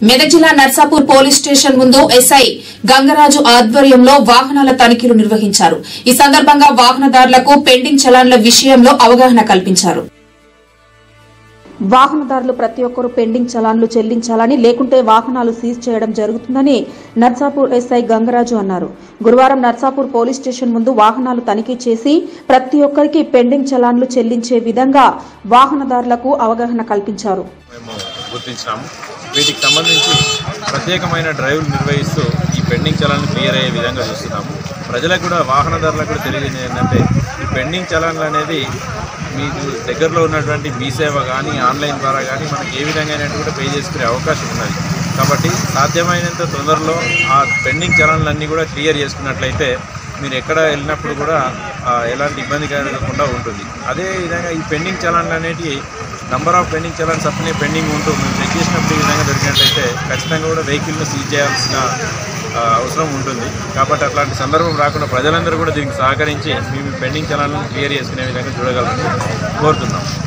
మెదక్ జిల్లా Narsapur police station ముందు SI Gangaraju ఆధ్వర్యంలో వాహనాల తనిఖీలు నిర్వహించారు ఈ సందర్భంగా వాహనదారులకు పెండింగ్ చలాన్ల విషయంలో అవగాహన కల్పించారు వాహనదారులు ప్రతి ఒక్కరూ పెండింగ్ చలాన్లు చెల్లించాలని లేకుంటే వాహనాలు సీజ్ చేయడం జరుగుతుందని నర్సాపూర్ ఎస్ఐ గంగరాజు అన్నారు గురువారం నర్సాపూర్ పోలీస్ స్టేషన్ ముందు వాహనాలు తనిఖీ చేసి ప్రతి ఒక్కరికి పెండింగ్ చలాన్లు చెల్లించే విధంగా వాహనదారులకు అవగాహన కల్పించారు మేము గుర్తించినాము వీటికి సంబంధించి ప్రత్యేకమైన డ్రైవ్లు నిర్వహిస్తూ ఈ పెండింగ్ చలాన్లు క్లియర్ అయ్యే విధంగా చూస్తున్నాము ప్రజలకు కూడా వాహనదారులకు కూడా తెలియజేది ఏంటంటే ఈ పెండింగ్ చలాన్లు అనేది మీకు దగ్గరలో ఉన్నటువంటి మీ సేవ కానీ ఆన్లైన్ ద్వారా కానీ మనకి ఏ విధంగా కూడా పే చేసుకునే అవకాశం ఉన్నది కాబట్టి సాధ్యమైనంత తొందరలో ఆ పెండింగ్ చలాన్లన్నీ కూడా క్లియర్ చేసుకున్నట్లయితే మీరు ఎక్కడ వెళ్ళినప్పుడు కూడా ఆ, ఎలాంటి ఇబ్బంది కలగకుండా ఉంటుంది అదే విధంగా ఈ పెండింగ్ చలాన్లు అనేటివి నంబర్ ఆఫ్ పెండింగ్ చలాన్స్ అట్లనే పెండింగ్ ఉంటూ మేము చెక్ చేసినప్పుడు ఈ విధంగా దొరికినట్లయితే ఖచ్చితంగా కూడా వెహికల్ను సీజ్ చేయాల్సిన ఆ, అవసరం ఉంటుంది కాబట్టి అట్లాంటి సందర్భం రాకుండా ప్రజలందరూ కూడా దీనికి సహకరించి మేము పెండింగ్ చలాన్లను క్లియర్ చేసుకునే విధంగా చూడగలరని కోరుతున్నాం